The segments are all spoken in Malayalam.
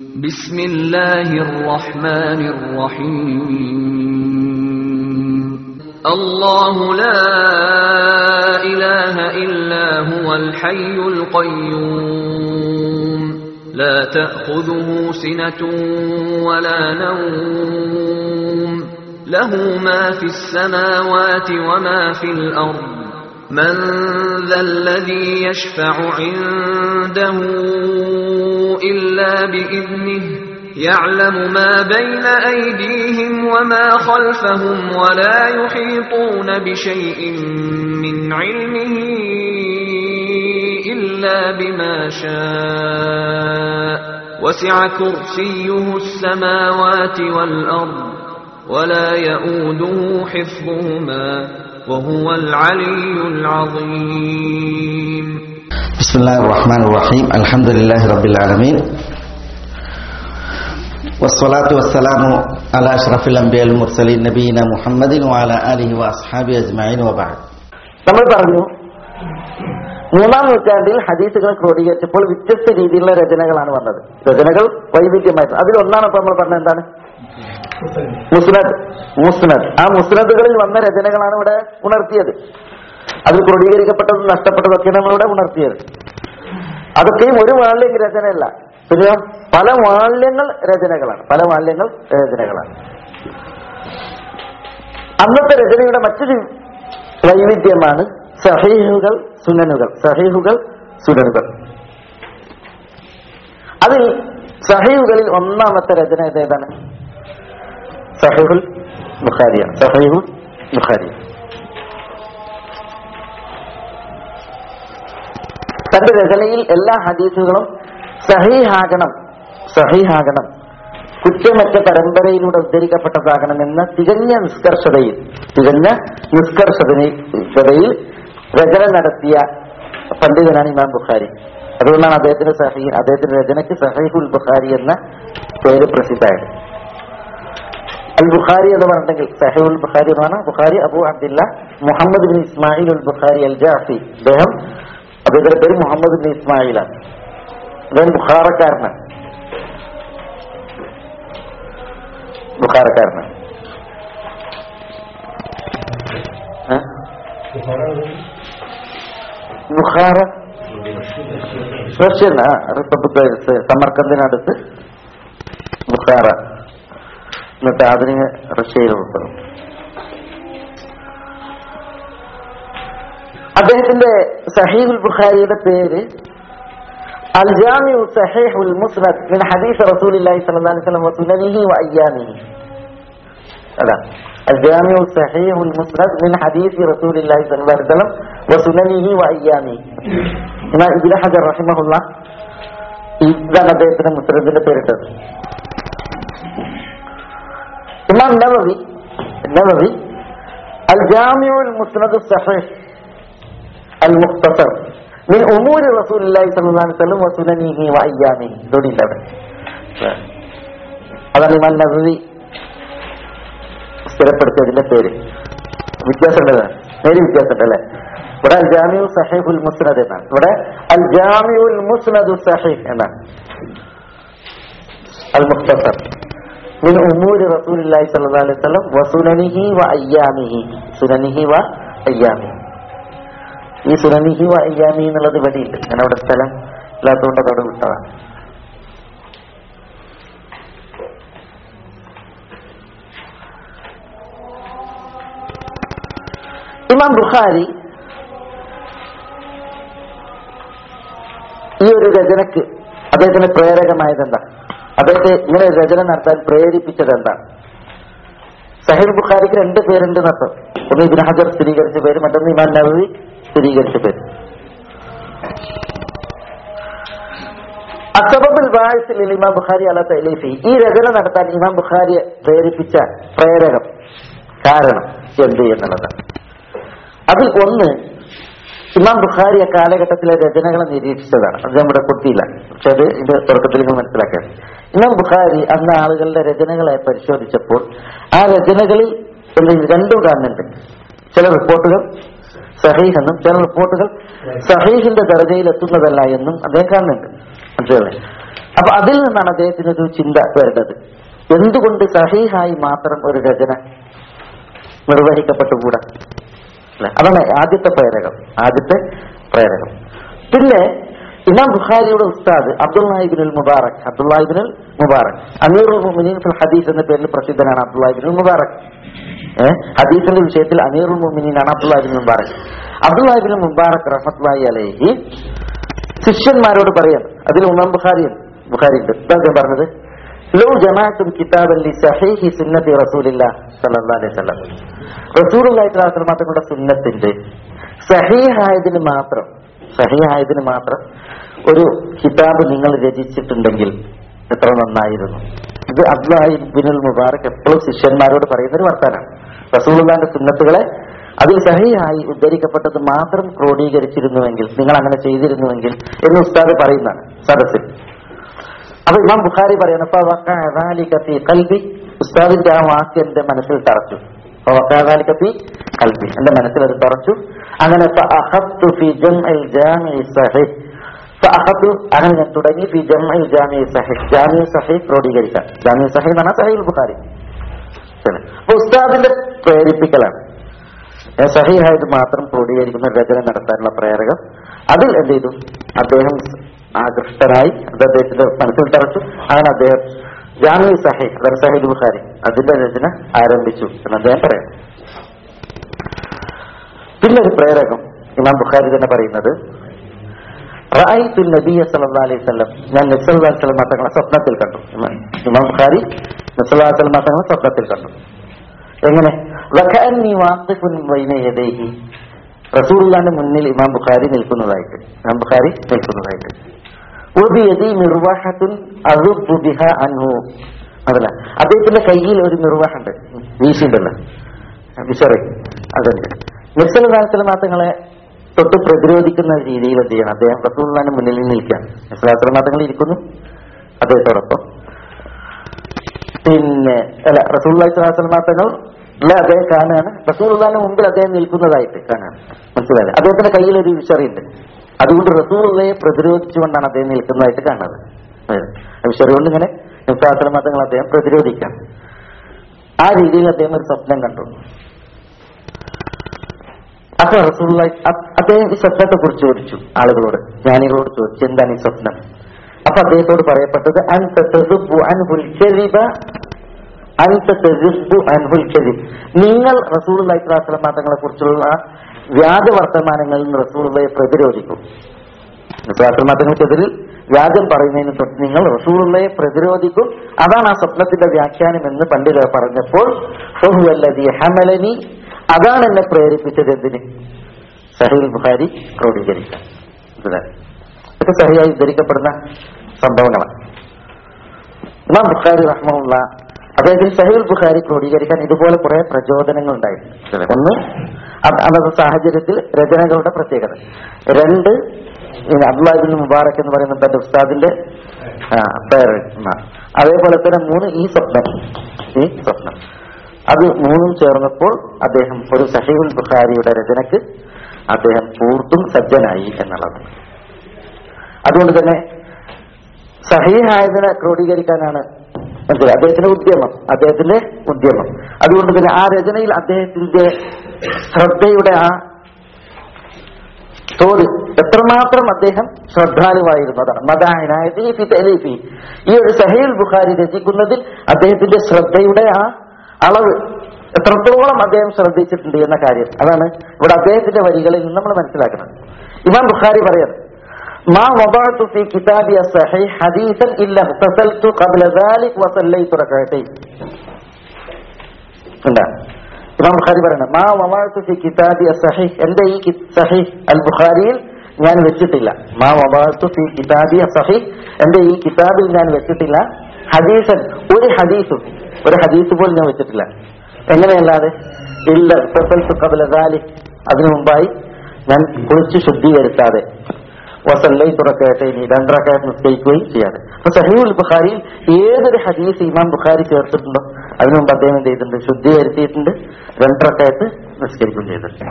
بسم الله الرحمن الرحيم الله لا إله إلا هو الحي القيوم لا تأخذه سنة ولا نوم له ما في السماوات وما في الأرض من ذا الذي يشفع عنده إلا بإذنه يعلم ما بين أيديهم وما خلفهم ولا يحيطون بشيء من علمه إلا بما شاء وسع كرسيه السماوات والأرض ولا يؤوده حفظهما وهو العلي العظيم بسم الله الرحمن الرحيم الحمد لله رب العالمين والصلاة والسلام على أشرف الأنبياء المرسلين نبينا محمد وعلى آله وأصحابه أجمعين وبعد നമ്മൾ പറഞ്ഞു മൂന്നാം നൂറ്റാണ്ടിൽ ഹദീസുകൾ ക്രോഡീകരിച്ചപ്പോൾ വ്യത്യസ്ത രീതിയിലുള്ള രചനകളാണ് വന്നത് രചനകൾ വൈവിധ്യമായിരുന്നു അതിൽ ഒന്നാണ് ഇപ്പൊ നമ്മൾ പറഞ്ഞത് എന്താണ് മുസ്നദ് മുസ്നദ് ആ മുസ്നദുകളിൽ വന്ന രചനകളാണ് ഇവിടെ ഉണർത്തിയത് അതിൽ ക്രോഡീകരിക്കപ്പെട്ടതും നഷ്ടപ്പെട്ടതും ഒക്കെ നമ്മളിവിടെ ഉണർത്തിയത് അതൊക്കെയും ഒരു വാള്യം രചനയല്ല പിന്നെ പല വാള്യങ്ങൾ രചനകളാണ് പല വാള്യങ്ങൾ രചനകളാണ് അന്നത്തെ രചനയുടെ മറ്റൊരു വൈവിധ്യമാണ് സഹീഹുകൾ സുനനുകൾ സഹീഹുകൾ സുനനുകൾ അതിൽ സഹീഹുകളിൽ ഒന്നാമത്തെ രചന ഏതാണ് സഹീഹുൽ ബുഖാരിയാണ് സഹീഹുൽ ബുഖാരി തന്റെ രചനയിൽ എല്ലാ ഹദീസുകളും സഹീഹാകണം സഹീഹാകണം കുറ്റമറ്റ പരമ്പരയിലൂടെ ഉദ്ധരിക്കപ്പെട്ടതാകണമെന്ന തികഞ്ഞ നിഷ്കർഷതയിൽ തികഞ്ഞ നിഷ്കർഷതയിൽ രചന നടത്തിയ പണ്ഡിതനാണ് ഇമാം ബുഖാരി അതുകൊണ്ടാണ് അദ്ദേഹത്തിന്റെ സഹീ അദ്ദേഹത്തിന്റെ രചനയ്ക്ക് സഹീഹുൽ ബുഖാരി എന്ന പേര് പ്രസിദ്ധമായത് അൽ ബുഖാരി എന്ന് പറഞ്ഞിട്ടുണ്ടെങ്കിൽ സഹീഹുൽ ബുഖാരി എന്ന് പറഞ്ഞാൽ Bukhari Abu Abdillah Muhammad bin Ismail ul Bukhari al Jafi അദ്ദേഹം അദ്ദേഹത്തിന്റെ പേര് മുഹമ്മദ് ബിൻ ഇസ്മായിലാണ് അദ്ദേഹം ബുഖാറക്കാരനാണ് ബുഖാറക്കാരനാണ് ഏ? ബുഖാറ റഷ്യൻ ആ റിപ്പബ്ലിക് സമർക്കന്തിനടുത്ത് ബുഖാറ ഇന്നത്തെ ആധുനിക റഷ്യയിൽ ഉൾപ്പെടും അദ്ദേഹത്തിന്റെ സഹീഹുൽ ബുഖാരിയുടെ പേര് അൽ ജാമിഉ സഹീഹുൽ മുസ്നദ് മിൻ ഹദീസ് റസൂലുള്ളാഹി സ്വല്ലല്ലാഹു അലൈഹി വസല്ലം വസുനനിഹി വഅയ്യാമിഹി അതാ അൽ ജാമിഉ സഹീഹുൽ മുസ്നദ് മിൻ ഹദീസ് റസൂലുള്ളാഹി സ്വല്ലല്ലാഹു അലൈഹി വസല്ലം വസുനനിഹി വഅയ്യാമിഹി ഇമാം ഇബ്നു ഹജർ റഹിമഹുള്ള ഇതാണ് അദ്ദേഹത്തിന്റെ മുസ്നദിന്റെ പേരിട്ടത് ഇമാം നവവി നവവി അൽ ജാമിഉൽ മുസ്നദ് സഹീഹ് المختصر من امور رسول الله صلى الله عليه وسلم وسننه وايامه ഇതോടെ ഇല്ല അവിടെ അതാണ് ഇമാൻ നബവി സ്ഥിരപ്പെടുത്തിയതിന്റെ പേര് വ്യത്യാസമുള്ളത് നേരെ വ്യത്യാസമുണ്ട് അല്ലെ ഇവിടെ അൽ ജാമിഉ സഹീഹുൽ മുസ്നദ് എന്നാണ് ഇവിടെ അൽ ജാമിഉൽ മുസ്നദു സഹീഹ് എന്നാണ് അൽ മുഖ്തസർ من امور رسول الله صلى الله عليه وسلم وسننه وايامه سننه وايامه ഈ സുനനിഹി അയ്യാമി എന്നുള്ളത് ഇവിടെയില്ല ഞാൻ അവിടെ സ്ഥലം ഇല്ലാത്തതുകൊണ്ട് അതോടെ വിട്ടതാണ് ഇമാം ബുഖാരി ഈ ഒരു രചനക്ക് അദ്ദേഹത്തിന് പ്രേരകമായത് എന്താ അദ്ദേഹത്തെ ഇങ്ങനെ ഒരു രചന നടത്താൻ പ്രേരിപ്പിച്ചത് എന്താണ് സഹീൽ ബുഖാരിക്ക് രണ്ട് പേരുണ്ട് നട്ടം ഒന്ന് ഇബിൻ ഹജർ സ്ഥിരീകരിച്ച പേര് മറ്റൊന്ന് ഇമാൻ നബവി സ്ഥിരീകരിച്ച പേര് അസബബുൽ ബാഴ്സിൽ ഇമാം ബുഖാരി അല തലീഫി ഈ രചന നടത്താൻ ഇമാം ബുഖാരിയെ പ്രേരിപ്പിച്ച പ്രേരകം കാരണം എന്ത് എന്നുള്ളതാണ് അതിൽ ഒന്ന് ഇമാം ബുഖാരി ആ കാലഘട്ടത്തിലെ രചനകളെ നിരീക്ഷിച്ചതാണ് അത് നമ്മുടെ കുട്ടിയില്ല പക്ഷെ അത് ഇത് തുടക്കത്തിൽ നിങ്ങൾ മനസ്സിലാക്കാൻ ഇമാം ബുഖാരി അന്ന് ആളുകളുടെ രചനകളെ പരിശോധിച്ചപ്പോൾ ആ രചനകളിൽ എന്തെങ്കിലും രണ്ടും കാണുന്നുണ്ട് ചില റിപ്പോർട്ടുകൾ സഹീഹ് എന്നും ചില റിപ്പോർട്ടുകൾ സഹീഹിന്റെ ദർജയിൽ എത്തുന്നതല്ല എന്നും അദ്ദേഹം കാണുന്നുണ്ട് മനസ്സിലായി അപ്പൊ അതിൽ നിന്നാണ് അദ്ദേഹത്തിന് ഒരു ചിന്ത വരുന്നത് എന്തുകൊണ്ട് സഹീഹായി മാത്രം ഒരു രചന നിർവഹിക്കപ്പെട്ടുകൂടാ അല്ലെ? അതാണ് ആദ്യത്തെ പ്രേരകം ആദ്യത്തെ പ്രേരകം പിന്നെ ഇമാം ബുഖാരിയുടെ ഉസ്താദ് അബ്ദുല്ലാഹിബിനുൽ മുബാറക് അബ്ദുല്ലാഹിബിനുൽ മുബാറക് അമീറുൽ മുഅ്മിനീൻ ഫിൽ ഹദീസ് എന്ന പേരിൽ പ്രസിദ്ധനാണ് അബ്ദുല്ലാഹിബിനുൽ മുബാറക് ഏഹ് ഹദീസിന്റെ വിഷയത്തിൽ അമീറുൽ മുഅ്മിനീനാണ് അബ്ദുല്ലാഹിബിൻ മുബാറക് അബ്ദുല്ലാഹിബിൻ മുബാറക് റഹ്മത്തുള്ളാഹി അലൈഹി ശിഷ്യന്മാരോട് പറയാം അതിൽ ഉമാം ബുഖാരി ബുഖാരി ഉണ്ട് എന്താ അദ്ദേഹം പറഞ്ഞത് ലോ ജമാഅത്തും കിതാബൻ ലി സഹീഹി സുന്നത്തി റസൂലില്ലാ സല്ലല്ലാഹു അലൈഹി വസല്ലം റസൂലുള്ളാഹി സ്വല്ലല്ലാഹു അലൈഹി വസല്ലം തങ്ങളുടെ സുന്നത്തിന്റെ സഹീഹായതിന് മാത്രം സഹീഹായതിന് മാത്രം ഒരു കിതാബ് നിങ്ങൾ രചിച്ചിട്ടുണ്ടെങ്കിൽ എത്ര നന്നായിരുന്നു ഇത് അബ്ദുല്ലാഹി ബിനുൽ മുബാറക് എപ്പോഴും ശിഷ്യന്മാരോട് പറയുന്ന ഒരു വർത്താനാണ് റസൂലുള്ളാന്റെ സുന്നത്തുകളെ അതിൽ സഹിയായി ഉദ്ധരിക്കപ്പെട്ടത് മാത്രം ക്രോഡീകരിച്ചിരുന്നുവെങ്കിൽ നിങ്ങൾ അങ്ങനെ ചെയ്തിരുന്നുവെങ്കിൽ എന്ന് ഉസ്താദ് പറയുന്നതാണ് സദസ്സിൽ അപ്പൊ ഇമാം ബുഖാരി പറയുന്നു "ഫ വഖഅ ذلك في قلبي." ഉസ്താദിന്റെ ആ വാക്ക് എന്റെ മനസ്സിൽ തറച്ചു "ഫ വഖഅ ذلك في قلبي." എന്റെ മനസ്സിൽ അത് തറച്ചു അങ്ങനെ فأخذت في جمع الجامع الصحيح فأخذت അങ്ങനെ ഞാൻ തുടങ്ങി في جمع الجامع الصحيح ജാമിഉ സഹീഹ് ക്രോഡീകരിക്കാൻ ജാമിഉ സഹീഹ് എന്ന് പറഞ്ഞാൽ സഹീഹ് ബുഖാരി ശരി. അപ്പൊ ഉസ്താദിന്റെ പ്രേരിപ്പിക്കലാണ് ഏ, സഹീഹായിട്ട് മാത്രം ക്രോഡീകരിക്കുന്ന രചന നടത്താനുള്ള പ്രേരകം അതിൽ എന്ത് ചെയ്തു അദ്ദേഹം ആകൃഷ്ടനായി അത് അദ്ദേഹത്തിന്റെ മനസ്സിൽ തറച്ചു അങ്ങനെ അദ്ദേഹം ജാമി സഹീഹ് അതാണ് സഹീദ് ബുഖാരി അതിന്റെ രചന ആരംഭിച്ചു എന്ന് അദ്ദേഹം പറയാം പിന്നെ ഒരു പ്രേരകം ഇമാം ബുഖാരി തന്നെ പറയുന്നത് റഅയ്തു നബിയ സല്ലല്ലാഹു അലൈഹി വസല്ലം ഞാൻ നബി സല്ലല്ലാഹു അലൈഹി വസല്ലം തങ്ങളെ സ്വപ്നത്തിൽ കണ്ടു ഇമാം- ഇമാം ബുഖാരി നബി സല്ലല്ലാഹു അലൈഹി വസല്ലം തങ്ങളെ സ്വപ്നത്തിൽ കണ്ടു എങ്ങനെ വകഅന്നി വാഖിഫുൻ ബൈന യദൈഹി റസൂലുള്ളാഹിന്റെ മുന്നിൽ ഇമാം ബുഖാരി നിൽക്കുന്നതായിട്ട് ഇമാം ബുഖാരി നിൽക്കുന്നതായിട്ട് ഉബിയദി മിർവാഹത്തുൻ അറുബു ബിഹ അൻഹു അതല്ല അദ്ദേഹത്തിന്റെ കയ്യിൽ ഒരു മിർവാഹുണ്ട് വീശിണ്ടല്ലോ വിശറി അതുണ്ട് നിസ്സലാസല മാത്തങ്ങളെ തൊട്ട് പ്രതിരോധിക്കുന്ന രീതിയിൽ എന്ത് ചെയ്യണം അദ്ദേഹം റസൂലുള്ളാഹിന്റെ മുന്നിൽ നിൽക്കുകയാണ് നിസ്സലാസല മാത്തങ്ങൾ ഇരിക്കുന്നു അദ്ദേഹത്തോടൊപ്പം പിന്നെ അല്ല റസൂള്ളി സ്വലാത്തങ്ങൾ അല്ല അദ്ദേഹം കാണുകയാണ് റസൂള്ളാന്റെ മുമ്പിൽ അദ്ദേഹം നിൽക്കുന്നതായിട്ട് കാണാൻ മനസ്സിലായില്ലേ അദ്ദേഹത്തിന്റെ കയ്യിൽ ഒരു വിഷറിയുണ്ട് അതുകൊണ്ട് റസൂള്ളയെ പ്രതിരോധിച്ചുകൊണ്ടാണ് അദ്ദേഹം നിൽക്കുന്നതായിട്ട് കാണുന്നത് വിഷറി കൊണ്ട് ഇങ്ങനെ നിസ്സാസലമാത്തങ്ങൾ അദ്ദേഹം പ്രതിരോധിക്കാം ആ രീതിയിൽ അദ്ദേഹം ഒരു സ്വപ്നം കണ്ടു അപ്പൊ റസൂള്ള അദ്ദേഹം ഈ സ്വപ്നത്തെ കുറിച്ച് ചോദിച്ചു ആളുകളോട് ജ്ഞാനികളോട് ചോദിച്ചു എന്താണ് ഈ സ്വപ്നം അപ്പൊ അദ്ദേഹത്തോട് പറയപ്പെട്ടത് അൻത തസുബ്ബു അൻഹുൽ കദിബ അൻത തസുബ്ബു അൻഹുൽ കദിബ് നിങ്ങൾ റസൂൽ അലൈഹിസ്ലാം തങ്ങളെ കുറിച്ചുള്ള വ്യാജ വർത്തമാനങ്ങളിൽ നിന്ന് റസൂലുള്ളയെ പ്രതിരോധിക്കും തങ്ങൾക്കെതിരിൽ വ്യാജം പറയുന്നതിന് തൊട്ട് നിങ്ങൾ റസൂലുള്ളയെ പ്രതിരോധിക്കും അതാണ് ആ സ്വപ്നത്തിന്റെ വ്യാഖ്യാനം എന്ന് പണ്ഡിതർ പറഞ്ഞപ്പോൾ ഫഹുവല്ലദീ ഹമലനി അതാണ് എന്നെ പ്രേരിപ്പിച്ചത് എന്തിന് സഹീൽ ബുഖാരി ക്രോഡീകരിക്കാൻ മനസ്സിലായോ? ഇതൊക്കെ സഹിയായി ഉദ്ധരിക്കപ്പെടുന്ന സംഭവങ്ങളാണ് ഇമാം ബുഖാരി റഹ്മുള്ള അദ്ദേഹത്തിന് സഹീൽ ബുഖാരി ക്രോഡീകരിക്കാൻ ഇതുപോലെ കുറെ പ്രചോദനങ്ങൾ ഉണ്ടായിരുന്നു ഒന്ന് അത് അന്നത്തെ സാഹചര്യത്തിൽ രചനകളുടെ പ്രത്യേകത രണ്ട് പിന്നെ അബ്ദുല്ലാഹിബിൻ മുബാറക് എന്ന് പറയുന്ന തന്റെ ഉസ്താദിന്റെ ആ, പ്രേരണ അതേപോലെ തന്നെ മൂന്ന് ഈ സ്വപ്നം ഈ സ്വപ്നം അത് മൂന്നും ചേർന്നപ്പോൾ അദ്ദേഹം ഒരു സഹീൽ ബുഖാരിയുടെ രചനക്ക് അദ്ദേഹം പൂർത്തും സജ്ജനായി എന്നുള്ളതാണ് അതുകൊണ്ട് തന്നെ സഹീഹായതിനെ ക്രോഡീകരിക്കാനാണ് മനസ്സിലായി അദ്ദേഹത്തിന്റെ ഉദ്യമം അദ്ദേഹത്തിന്റെ ഉദ്യമം അതുകൊണ്ട് തന്നെ ആ രചനയിൽ അദ്ദേഹത്തിന്റെ ശ്രദ്ധയുടെ ആ തോത് എത്രമാത്രം അദ്ദേഹം ശ്രദ്ധാലുവായിരുന്നു അതാണ് മദാഹിനായത് ഈ ഫി തഅലീഫി. ഈ ഒരു സഹീൽ ബുഖാരി രചിക്കുന്നതിൽ അദ്ദേഹത്തിന്റെ ശ്രദ്ധയുടെ ആ അളവ് എത്രത്തോളം അദ്ദേഹം ശ്രദ്ധിച്ചിട്ടുണ്ട് എന്ന കാര്യം അതാണ് ഇവിടെ അദ്ദേഹത്തിന്റെ വരികളിൽ നിന്ന് നമ്മൾ മനസ്സിലാക്കുന്നത് ഇമാം ബുഖാരി പറയുന്നത് ما وضعت في كتابي الصحيح حديثا إلا اغتسلت قبل ذلك وصليت ركعتين എന്താ ഇമാം ബുഖാരി പറയുന്നത് മാ വമാഅത്തു ഫി കിതാബി സഹീഹ് എന്റെ ഈ കി- സഹീഹ് അൽ ബുഖാരിയിൽ ഞാൻ വെച്ചിട്ടില്ല മാ വമാഅത്തു ഫി കിതാബി സഹീഹ് എന്റെ ഈ കിതാബിൽ ഞാൻ വെച്ചിട്ടില്ല ഹദീസൻ ഒരു ഹദീസും ഒരു ഹദീസ് പോലും ഞാൻ വെച്ചിട്ടില്ല എങ്ങനെയല്ലാതെ ഇല്ല ഇഗ്തസൽതു ഖബ്ല ദാലിക് അതിനു മുമ്പായി ഞാൻ കുളിച്ച് ശുദ്ധീകരിക്കാതെ വസല്ലൈ തുറക്കട്ടെ ഇനി രണ്ടറക്കാറ്റ് നിശ്ചയിക്കുകയും ചെയ്യാതെ അപ്പൊ സഹീഉൽ ബുഖാരിയിൽ ഏതൊരു ഹദീസ് ഇമാം ബുഖാരി ചേർത്തിട്ടുണ്ടോ അതിനു മുമ്പ് അദ്ദേഹം എന്ത് ചെയ്തിട്ടുണ്ട് ശുദ്ധീകരിച്ചിട്ടുണ്ട് രണ്ടറക്കാറ്റ് നിസ്കരിക്കുകയും ചെയ്തിട്ടുണ്ട്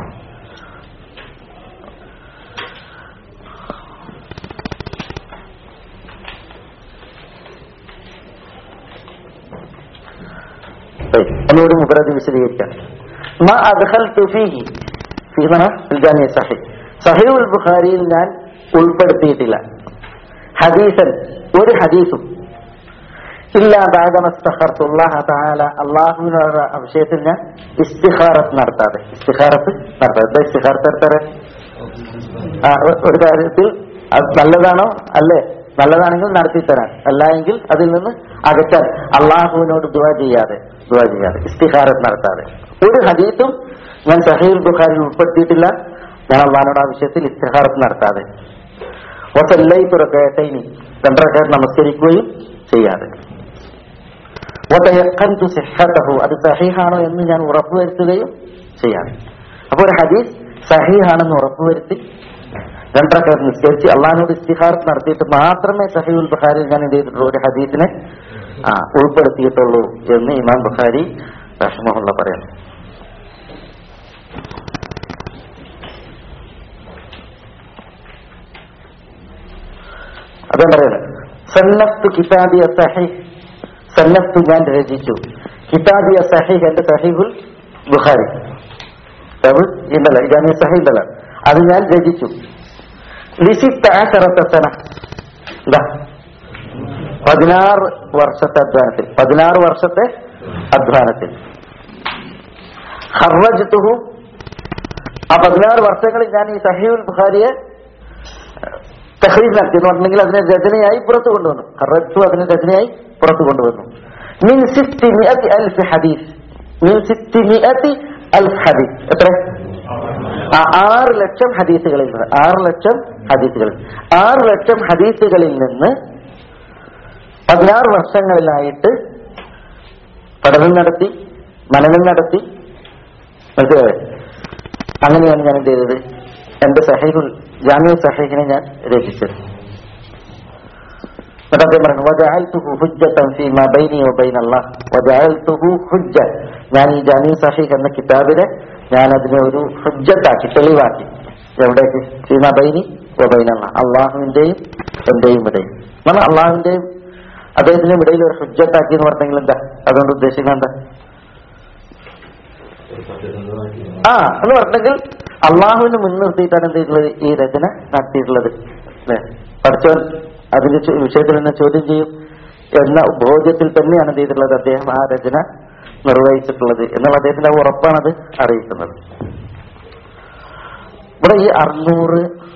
طيب. ഒന്നുകൂടി മുബറത് വിശദീകരിക്കാം മാ അദ്ഖൽതു ഫീഹി ഫീഹി എന്ന് പറഞ്ഞാൽ ഫിൽ ജാമിഅ സഹീഹ് സഹീഹുൽ ബുഖാരിയിൽ ഞാൻ ഉൾപ്പെടുത്തിയിട്ടില്ല ഹദീസൻ ഒരു ഹദീസും ഇല്ല ബാദമസ്തഖർത്തുല്ലാഹ തആല അള്ളാഹുവിനുള്ള വിഷയത്തിൽ ഞാൻ ഇസ്തിഖാറത്ത് നടത്താതെ ഇസ്തിഖാറത്ത് നടത്താതെ എന്താ ഇസ്തിഖാറത്ത് നടത്താറ് ആ, ഒ- ഒരു കാര്യത്തിൽ അത് നല്ലതാണോ അല്ലേ നല്ലതാണെങ്കിൽ നടത്തി തരാൻ അല്ല എങ്കിൽ അതിൽ നിന്ന് അകറ്റാൻ അള്ളാഹുവിനോട് ദുവ ചെയ്യാതെ ദുവ ചെയ്യാതെ ഇസ്തിഹാരത്ത് നടത്താതെ ഒരു ഹദീത്തും ഞാൻ സഹീൽ ബുഖാരിൽ ഉൾപ്പെടുത്തിയിട്ടില്ല ഞാൻ അള്ളഹാനോട് ആ വിഷയത്തിൽ ഇസ്തിഹാരത്ത് നടത്താതെ ഒത്തല്ലൈത്തുറക്കേട്ടൈനി രണ്ടരക്കാർ നമസ്കരിക്കുകയും ചെയ്യാതെ വതയഖൻതു സിഹ്ഹതഹു അത് സഹീഹാണോ എന്ന് ഞാൻ ഉറപ്പുവരുത്തുകയും ചെയ്യാതെ അപ്പോൾ ഒരു ഹദീസ് സഹീഹാണെന്ന് ഉറപ്പുവരുത്തി രണ്ടരക്കാർ നിസ്കരിച്ച് അള്ളഹാനോട് ഇസ്തിഹാർത്ത് നടത്തിയിട്ട് മാത്രമേ സഹീഉൽ ബുഖാരിയിൽ ഞാൻ എന്ത് ചെയ്തിട്ടുള്ളൂ ഒരു ഹദീസിനെ ആ ഉൾപ്പെടുത്തിയിട്ടുള്ളൂ എന്ന് ഇമാം ബുഖാരി റഹ്മഹുള്ള പറയുന്നു അതാ പറയുന്നത് സന്നത്തു കിതാബിയ സഹീഹ് സന്നത്തു ഞാൻ രചിച്ചു കിതാബിയ സഹീഹ് എന്റെ സഹീഹുൽ ബുഖാരി അത് ഇന്നല്ല ഇതാണ് സഹീഹ് അല്ല അത് ഞാൻ രചിച്ചു ലിസിത്താശറത്ത സന ഇതാ പതിനാറ് വർഷത്തെ അധ്വാനത്തിൽ പതിനാറ് വർഷത്തെ അധ്വാനത്തിൽ ഹർവജത്തുഹു ആ പതിനാറ് വർഷങ്ങളിൽ ഞാൻ ഈ സഹീഉൽ ബുഖാരിയെ തഹ്രീജ് നടത്തി എന്ന് പറഞ്ഞെങ്കിൽ അതിനെ രചനയായി പുറത്തു കൊണ്ടുവന്നു ഹർവജത്തു അതിനെ രചനയായി പുറത്തു കൊണ്ടുവന്നു മിൻ സിത്തി മിഅത്തി അൽഫ് ഹദീസ് മിൻ സിത്തി മിഅത്തി അൽഫ് ഹദീസ് എത്ര ആ ആറ് ലക്ഷം ഹദീസുകളിൽ നിന്ന് ആറ് ലക്ഷം ഹദീസുകളിൽ ആറ് ലക്ഷം ഹദീസുകളിൽ നിന്ന് പതിനാറ് വർഷങ്ങളിലായിട്ട് പഠനം നടത്തി മനനം നടത്തി മനസ്സിലായോ അങ്ങനെയാണ് ഞാൻ എന്ത് ചെയ്തത് എന്റെ സഹീഹുൽ ജാമ്യ സഹീഹിനെ ഞാൻ രചിച്ചത് എന്നിട്ട് അദ്ദേഹം പറഞ്ഞു വജഅൽതുഹു ഹുജ്ജതൻ ഫീമാ ബൈനി വബൈന അല്ലാഹ് വജഅൽതുഹു ഹുജ്ജ ഞാൻ ഈ ജാമ്യ സഹീഹ് എന്ന കിതാബിനെ ഞാൻ അതിനെ ഒരു ഹുജ്ജത്താക്കി തെളിവാക്കി എവിടേക്ക് ഫീമാ ബൈനി വബൈന അല്ലാഹ് അള്ളാഹുവിന്റെയും എന്റെയും ഇടയിൽ എന്നാൽ അള്ളാഹുവിന്റെയും അദ്ദേഹത്തിനും ഇടയിൽ ഒരു ഹുജ്ജത്താക്കി എന്ന് പറഞ്ഞെങ്കിൽ എന്താ അതുകൊണ്ട് ഉദ്ദേശിക്കുന്നത് എന്താ ആ എന്ന് പറഞ്ഞെങ്കിൽ അള്ളാഹുവിനെ മുൻനിർത്തിയിട്ടാണ് എന്ത് ചെയ്തിട്ടുള്ളത് ഈ രചന നടത്തിയിട്ടുള്ളത് അല്ലേ പഠിച്ചവൻ അതിന്റെ ചോ- വിഷയത്തിൽ നിന്ന് ചോദ്യം ചെയ്യും എന്ന ബോധ്യത്തിൽ തന്നെയാണ് എന്ത് ചെയ്തിട്ടുള്ളത് അദ്ദേഹം ആ രചന നിർവഹിച്ചിട്ടുള്ളത് എന്നുള്ള അദ്ദേഹത്തിന്റെ ആ ഉറപ്പാണത് അറിയിക്കുന്നത് ഇവിടെ ഈ അറുന്നൂറ്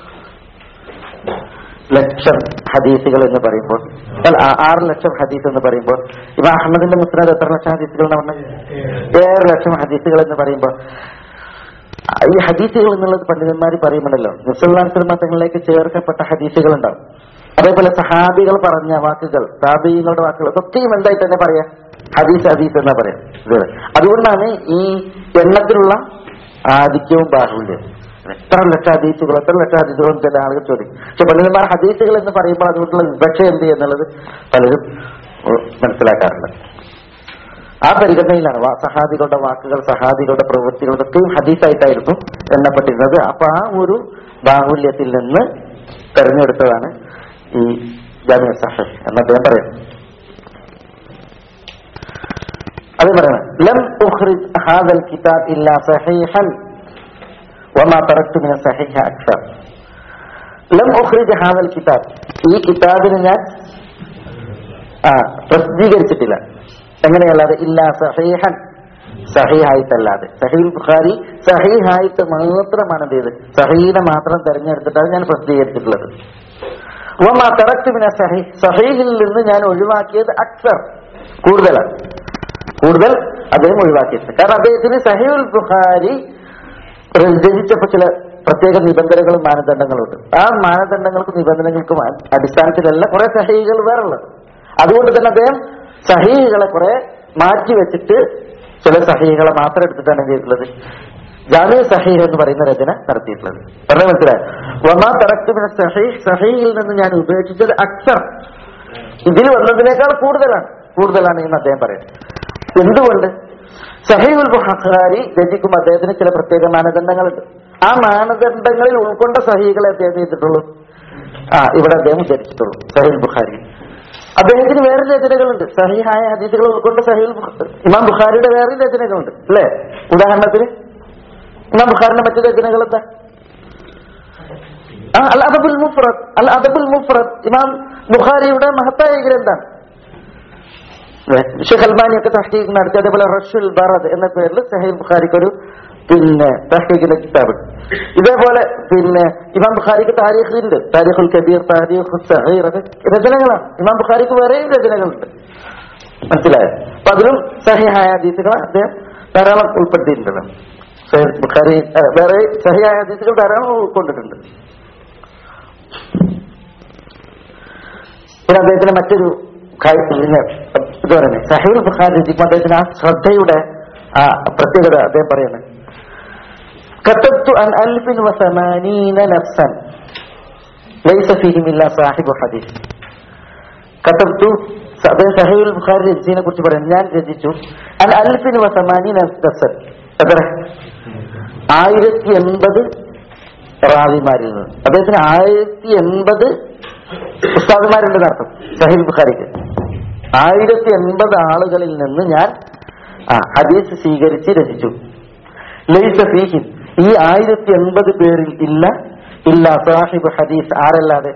ലക്ഷം ഹദീസുകൾ എന്ന് പറയുമ്പോൾ അല്ല ആ- ആറ് ലക്ഷം ഹദീസ് എന്ന് പറയുമ്പോൾ ഇപ്പൊ അഹമ്മദിന്റെ മുസ്ലിം എത്ര ലക്ഷം ഹദീസുകൾ എന്ന് പറഞ്ഞത് ഏഴ് ലക്ഷം ഹദീസുകൾ എന്ന് പറയുമ്പോൾ ആ, ഈ ഹദീസുകൾ എന്നുള്ളത് പണ്ഡിതന്മാർ പറയുന്നുണ്ടല്ലോ മുസൽമാൻ മതങ്ങളിലേക്ക് ചേർക്കപ്പെട്ട ഹദീസുകൾ ഉണ്ടാവും അതേപോലെ സഹാബികൾ പറഞ്ഞ വാക്കുകൾ താബീങ്ങളുടെ വാക്കുകൾ ഇതൊക്കെയും എന്തായിട്ട് തന്നെ പറയാം ഹദീസ് ഹദീസ് എന്നാ പറയാം ഇത് അതുകൊണ്ടാണ് ഈ എണ്ണത്തിലുള്ള ആധിക്യവും ബാഹുല്യവും എത്ര ലക്ഷം ഹദീസുകൾ എത്ര ലക്ഷം ഹദീസുകൾ എന്ന് ചില ആളുകൾ ചോദിക്കും പക്ഷെ പണ്ഡിതന്മാർ ഹദീസുകൾ എന്ന് പറയുമ്പോൾ അതുകൊണ്ടുള്ള വിവക്ഷ എന്ത് എന്നുള്ളത് പലരും ഉം, മനസ്സിലാക്കാറുണ്ട് ആ പരിഗണനയിലാണ് വാ- സഹാബികളുടെ വാക്കുകൾ സഹാബികളുടെ പ്രവൃത്തികൾ ഇതൊക്കെയും ഹദീസായിട്ടായിരുന്നു എണ്ണപ്പെട്ടിരുന്നത് അപ്പൊ ആ ഒരു ബാഹുല്യത്തിൽ നിന്ന് തെരഞ്ഞെടുത്തതാണ് ഈ ജാമ്യ സഹ എന്ന് അദ്ദേഹം പറയും അത് പറയണം ലം ഉഖ്രിജ് ഹാദൽ കിതാബ് ഇല്ലാ സഹീഹൻ വമാ തറക്തു മിന സഹീഹ അക്സർ ലം ഉഖ്രിജ് ഹാദൽ കിതാബ് ഈ കിതാബിന് ഞാൻ ആ പ്രസിദ്ധീകരിച്ചിട്ടില്ല എങ്ങനെയല്ലാതെ ഇല്ല സഹീഹൻ സഹീഹായിട്ടല്ലാതെ സഹീൽ ബുഖാരി സഹീഹായിട്ട് മാത്രമാണ് എന്ത് ചെയ്ത് സഹീനെ മാത്രം തെരഞ്ഞെടുത്തിട്ടാണ് ഞാൻ പ്രസിദ്ധീകരിച്ചിട്ടുള്ളത് വമാ തറക്തു മിന സഹീ സഹീഹിൽ നിന്ന് ഞാൻ ഒഴിവാക്കിയത് അക്സർ കൂടുതലാണ് കൂടുതൽ അദ്ദേഹം ഒഴിവാക്കിയിട്ടുണ്ട് കാരണം അദ്ദേഹത്തിന് സഹീൽ ബുഖാരി രചിച്ചപ്പോ ചില പ്രത്യേക നിബന്ധനകളും മാനദണ്ഡങ്ങളുണ്ട് ആ മാനദണ്ഡങ്ങൾക്കും നിബന്ധനകൾക്കും അ- അടിസ്ഥാനത്തിലല്ല കുറെ സഹീകൾ വേറുള്ളത് അതുകൊണ്ട് തന്നെ അദ്ദേഹം സഹീകളെ കുറെ മാറ്റി വെച്ചിട്ട് ചില സഹീകളെ മാത്രം എടുത്തിട്ടാണ് എന്ത് ചെയ്തിട്ടുള്ളത് ജാമ്യ സഹീഹ് എന്ന് പറയുന്ന രചന നടത്തിയിട്ടുള്ളത് പറഞ്ഞ മനസ്സിലായോ വമാ തറക്തുമിന സഹീഹ് സഹീഹിൽ നിന്ന് ഞാൻ ഉപേക്ഷിച്ചത് അക്സർ ഇതിൽ വന്നതിനേക്കാൾ കൂടുതലാണ് കൂടുതലാണ് എന്ന് അദ്ദേഹം പറയുന്നത് എന്തുകൊണ്ട് സഹീബുൽ ബുഹാരി രചിക്കുമ്പോൾ അദ്ദേഹത്തിന് ചില പ്രത്യേക മാനദണ്ഡങ്ങളുണ്ട് ആ മാനദണ്ഡങ്ങളിൽ ഉൾക്കൊണ്ട സഹീകളെ അദ്ദേഹം ചെയ്തിട്ടുള്ളൂ ആ ഇവിടെ അദ്ദേഹം ഉദ്ധരിച്ചിട്ടുള്ളൂ സഹീൽ ബുഖാരി അദ്ദേഹത്തിന് വേറെ രചനകളുണ്ട് സഹിഹായ ഹദീസുകൾ ഉൾക്കൊണ്ട് സഹിൽ ഇമാം ബുഖാരിയുടെ വേറെ രചനകളുണ്ട് അല്ലേ ഉദാഹരണത്തിന് ഇമാം ബുഖാരിന്റെ മറ്റു രചനകൾ എന്താ ആ അൽ അദബുൽ മുഫ്രദ് അൽ അദബുൽ മുഫ്രദ് ഇമാം ബുഖാരിയുടെ മഹത്തായ ഗ്രന്ഥാണ് ഷെയ്ഖ് അൽബാനിയൊക്കെ തഹ്ഖീഖ് നടത്തി അതേപോലെ റഷുൽ ബറദ് എന്ന പേരിൽ സഹീൽ ബുഖാരിക്ക് ഒരു പിന്നെ തഹ്ഖീഖിന്റെ കിതാബ് ഇതേപോലെ പിന്നെ ഇമാം ബുഖാരിക്ക് താരീഖുണ്ട് താരീഖുൽ കബീർ താരീഖ് സഹീർ ഒക്കെ രചനകളാണ് ഇമാം ബുഖാരിക്ക് വേറെയും രചനകളുണ്ട് മനസ്സിലായോ അപ്പൊ അതിലും സഹിഹായ ഹദീസുകൾ അദ്ദേഹം ധാരാളം ഉൾപ്പെടുത്തിയിട്ടുണ്ടല്ലോ സഹീഹ് ബുഖാരി ഏ, വേറെ സഹിഹായ ഹദീസുകൾ ധാരാളം ഉൾക്കൊണ്ടിട്ടുണ്ട് പിന്നെ അദ്ദേഹത്തിന് മറ്റൊരു കാര്യം പിന്നെ ഇത് പറയുന്നത് സഹീൽ ബുഖാരി രചിക്കുമ്പോൾ അദ്ദേഹത്തിന് ആ ശ്രദ്ധയുടെ ആ പ്രത്യേകത അദ്ദേഹം പറയുന്നത് كتبت عن ألف وثمانين نفسا ليس فيهم إلا صاحب حديث كتبت അദ്ദേഹം സഹീൽ ബുഖാരി രചിച്ചതിനെ കുറിച്ച് പറയുന്നത് ഞാൻ രചിച്ചു അൻ അൽഫിൻ വസമാനീൻ നഫ്സൻ എത്ര ആയിരത്തി എൺപത് റാവിമാരിൽ നിന്ന് അദ്ദേഹത്തിന് ആയിരത്തി എൺപത് ഉസ്താദുമാരുണ്ടെന്ന് അർത്ഥം സഹീൽ ബുഖാരിക്ക് ആയിരത്തി എൺപത് ആളുകളിൽ നിന്ന് ഞാൻ ആ ഹദീസ് സ്വീകരിച്ച് രചിച്ചു ലൈസ ഫീഹിം ഈ ആയിരത്തി എൺപത് പേരിൽ ഇല്ല ഇല്ല സാഹിബ് ഹദീസ് ആരല്ലാതെ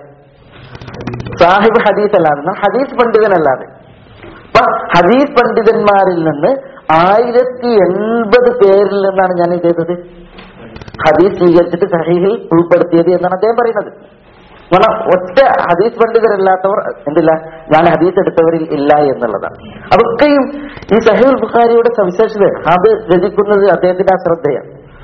സാഹിബ് ഹദീസ് അല്ലാതെ എന്നാൽ ഹദീസ് പണ്ഡിതനല്ലാതെ അപ്പൊ ഹദീസ് പണ്ഡിതന്മാരിൽ നിന്ന് ആയിരത്തി എൺപത് പേരിൽ നിന്നാണ് ഞാൻ ഇത് ചെയ്തത് ഹദീസ് സ്വീകരിച്ചിട്ട് സഹീഹിൽ ഉൾപ്പെടുത്തിയത് എന്നാണ് അദ്ദേഹം പറയുന്നത് കാരണം ഒറ്റ ഹദീസ് പണ്ഡിതരല്ലാത്തവർ എന്തില്ല ഞാൻ ഹദീസ് എടുത്തവരിൽ ഇല്ല എന്നുള്ളതാണ് അതൊക്കെയും ഈ സഹീൽ ബുഖാരിയുടെ സവിശേഷതയാണ് അത് രചിക്കുന്നത് അദ്ദേഹത്തിന്റെ ആ ശ്രദ്ധയാണ്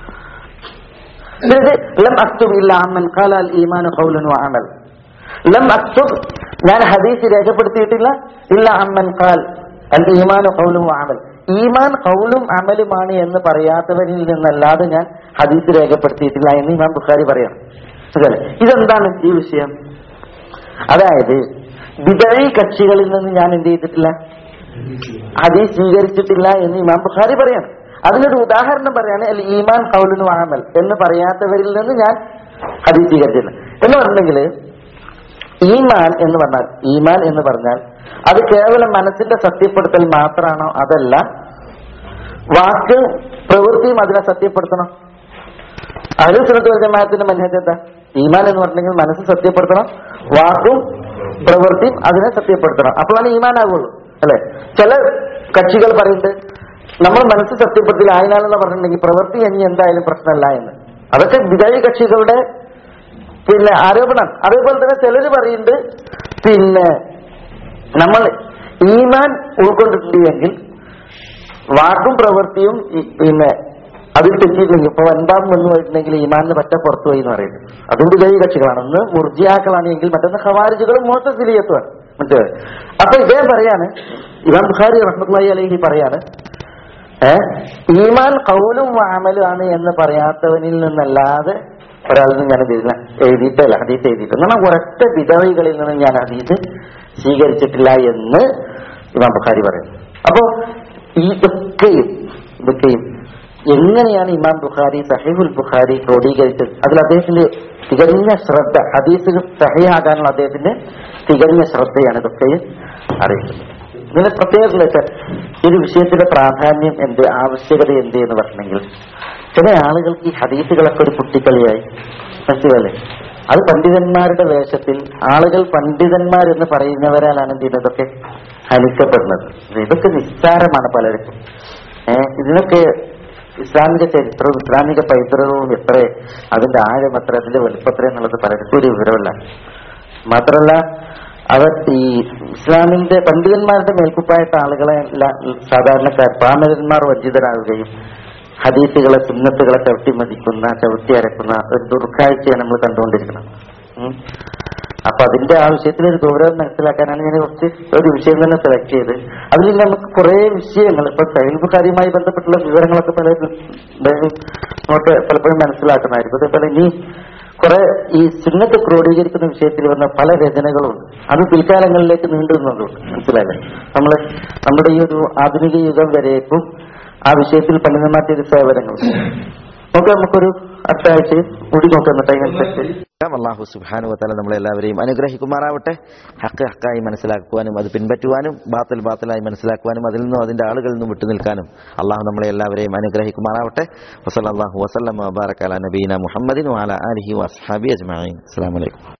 അതായത് ലം അക്തുബ് ഇല്ല അമ്മൻ ഖാലാൽ ഈമാനു ഖൗലൻ വഅമൽ ലം അക്തുബ് ഞാൻ ഹദീസ് രേഖപ്പെടുത്തിയിട്ടില്ല ഇല്ല അമ്മൻ ഖാൽ അൽ ഈമാനു ഖൗലും വഅമൽ ഈമാൻ ഖൗലും അമലുമാണ് എന്ന് പറയാത്തവരിൽ നിന്നല്ലാതെ ഞാൻ ഹദീസ് രേഖപ്പെടുത്തിയിട്ടില്ല എന്ന് ഇമാം ബുഖാരി പറയണം അതല്ലേ ഇതെന്താണ് ഈ വിഷയം അതായത് വിതഴി കക്ഷികളിൽ നിന്ന് ഞാൻ എന്ത് ചെയ്തിട്ടില്ല ഹദീസ് സ്വീകരിച്ചിട്ടില്ല എന്ന് ഇമാം ബുഖാരി പറയാണ് അതിനൊരു ഉദാഹരണം പറയാണ് അൽ ഈമാൻ കൗലുനു ആമൽ എന്ന് പറയാത്തവരിൽ നിന്ന് ഞാൻ ഹദീസ് സ്വീകരിച്ചില്ല എന്ന് പറഞ്ഞെങ്കിൽ ഈമാൻ എന്ന് പറഞ്ഞാൽ ഈമാൻ എന്ന് പറഞ്ഞാൽ അത് കേവലം മനസ്സിന്റെ സത്യപ്പെടുത്തൽ മാത്രമാണോ അതല്ല വാക്ക് പ്രവൃത്തിയും അതിനെ സത്യപ്പെടുത്തണം അഹ്ലുസുന്നത്ത് വൽ ജമാഅത്തിന്റെ മനഹജ് എന്താ ഈമാൻ എന്ന് പറഞ്ഞെങ്കിൽ മനസ്സ് സത്യപ്പെടുത്തണം വാക്കും പ്രവൃത്തിയും അതിനെ സത്യപ്പെടുത്തണം അപ്പോഴാണ് ഈമാൻ ആകുള്ളൂ അല്ലെ ചില കക്ഷികൾ പറയുന്നുണ്ട് നമ്മൾ മനസ്സ് സത്യപ്പെടുത്തില്ല ആയിനാലെന്ന് പറഞ്ഞിട്ടുണ്ടെങ്കിൽ പ്രവൃത്തി ഇനി എന്തായാലും പ്രശ്നമല്ല എന്ന് അതൊക്കെ വിജയ് കക്ഷികളുടെ പിന്നെ ആരോപണം അതേപോലെ തന്നെ ചിലര് പറയുന്നുണ്ട് പിന്നെ നമ്മൾ ഈമാൻ ഉൾക്കൊണ്ടിട്ടുണ്ടെങ്കിൽ വാക്കും പ്രവൃത്തിയും ഈ- പിന്നെ അതിൽ തെറ്റിയില്ലെങ്കിൽ ഇപ്പൊ വൻപാം വന്നു പോയിട്ടുണ്ടെങ്കിൽ ഈമാനിന് പറ്റ പുറത്തു പോയി എന്ന് പറയുന്നത് അതും വിജയ് കക്ഷികളാണ് ഒന്ന് മുർജിയാക്കളാണ് എങ്കിൽ മറ്റൊന്ന് ഖവാരിജുകളും മോത്തസിലിയത്തുമാണ് മറ്റേ അപ്പൊ ഇദ്ദേഹം പറയാണ് ഇമാം ബുഖാരി റഹ്മത്തുള്ളാഹി അലൈഹി പറയാണ് ഏ ഈമാൻ കൗലും അമലും ആണ് എന്ന് പറയാത്തവനിൽ നിന്നല്ലാതെ ഒരാളിൽ നിന്ന് ഞാൻ ഇതില്ല എഴുതിയിട്ടല്ല ഹദീസ് എഴുതിയിട്ടില്ല എന്നാൽ ഒരൊറ്റ വിധവകളിൽ നിന്ന് ഞാൻ ഹദീസ് സ്വീകരിച്ചിട്ടില്ല എന്ന് ഇമാം ബുഖാരി പറയുന്നു അപ്പോ ഈ ഇതൊക്കെയും ഇതൊക്കെയും എങ്ങനെയാണ് ഇമാം ബുഖാരി സഹീഹുൽ ബുഖാരി ക്രോഡീകരിച്ചത് അതിൽ അദ്ദേഹത്തിന്റെ തികഞ്ഞ ശ്രദ്ധ ഹദീസുകൾ സഹിയാകാനുള്ള അദ്ദേഹത്തിന്റെ തികഞ്ഞ ശ്രദ്ധയാണ് ഇതൊക്കെയും അറിയിക്കുന്നത് ഇതിന് പ്രത്യേകത എന്താ വെച്ചാൽ ഈ ഒരു വിഷയത്തിന്റെ പ്രാധാന്യം എന്ത് ആവശ്യകത എന്ത് എന്ന് പറഞ്ഞെങ്കിൽ ചില ആളുകൾക്ക് ഈ ഹദീസുകളൊക്കെ ഒരു കുട്ടിക്കളിയായി മനസ്സിലല്ലേ അത് പണ്ഡിതന്മാരുടെ വേഷത്തിൽ ആളുകൾ പണ്ഡിതന്മാരെന്ന് പറയുന്നവരാലാണ് എന്ത് ചെയ്യുന്നത് ഇതൊക്കെ ഹനിക്കപ്പെടുന്നത് ഇതൊക്കെ നിസ്സാരമാണ് പലർക്കും ഏഹ് ഇതിനൊക്കെ ഇസ്ലാമിക ചരിത്രവും ഇസ്ലാമിക പൈതൃകവും എത്ര അതിന്റെ ആഴം എത്ര അതിന്റെ വലുപ്പത്ര എന്നുള്ളത് പലർക്കും ഒരു വിവരമല്ല മാത്രമല്ല അവർ ഈ ഇസ്ലാമിന്റെ പണ്ഡിതന്മാരുടെ മേൽക്കുപ്പായിട്ട ആളുകളെ എല്ലാം സാധാരണക്കാർ പാമരന്മാർ വഞ്ചിതരാകുകയും ഹദീസുകളെ സുന്നത്തുകളെ ചവിട്ടി മതിക്കുന്ന ചവിട്ടി അരക്കുന്ന ഒരു ദുർക്കാഴ്ചയാണ് നമ്മൾ കണ്ടുകൊണ്ടിരിക്കുന്നത് ഉം. അപ്പൊ അതിന്റെ ആ വിഷയത്തിൽ ഒരു ഗൗരവം മനസ്സിലാക്കാനാണ് ഞാൻ കുറച്ച് ഒരു വിഷയം തന്നെ സെലക്ട് ചെയ്ത് അതിൽ നമുക്ക് കുറെ വിഷയങ്ങൾ ഇപ്പൊ സൈൽ ബുഖാരിയുമായി ബന്ധപ്പെട്ടുള്ള വിവരങ്ങളൊക്കെ പല നോട്ട് പലപ്പോഴും മനസ്സിലാക്കുന്നതായിരിക്കും അതേപോലെ ഇനി കുറെ ഈ സുന്നത്ത് ക്രോഡീകരിക്കുന്ന വിഷയത്തിൽ വന്ന പല രചനകളുണ്ട് അത് പിൽക്കാലങ്ങളിലേക്ക് നീണ്ടു നിന്നതുണ്ട് മനസ്സിലായില്ലേ നമ്മള് നമ്മുടെ ഈ ഒരു ആധുനിക യുഗം വരേക്കും ആ വിഷയത്തിൽ പണ്ഡിതന്മാരുടെ ഒരു സേവനങ്ങളുണ്ട് നോക്കാം നമുക്കൊരു അടുത്ത ആഴ്ച കൂടി നോക്കാം എന്നിട്ട് അതിനനുസരിച്ച് അള്ളാഹു സുബാനു വത്താല നമ്മളെല്ലാവരെയും അനുഗ്രഹിക്കുമാറാവട്ടെ ഹക്ക് ഹക്കായി മനസ്സിലാക്കുവാനും അത് പിൻപറ്റുവാനും ബാത്തിൽ ബാത്തിലായി മനസ്സിലാക്കുവാനും അതിൽ നിന്നും അതിന്റെ ആളുകളിൽ നിന്നും വിട്ടുനിൽക്കാനും അള്ളാഹു നമ്മളെ എല്ലാവരെയും അനുഗ്രഹിക്കുമാറാവട്ടെ വസല്ലാഹു വസ്ലം വബാറക്കാല നബീന മുഹമ്മദിൻ വാല അലഹി വസ്ഹാബി അജ്മാൻ അസ്സാം വലൈക്കും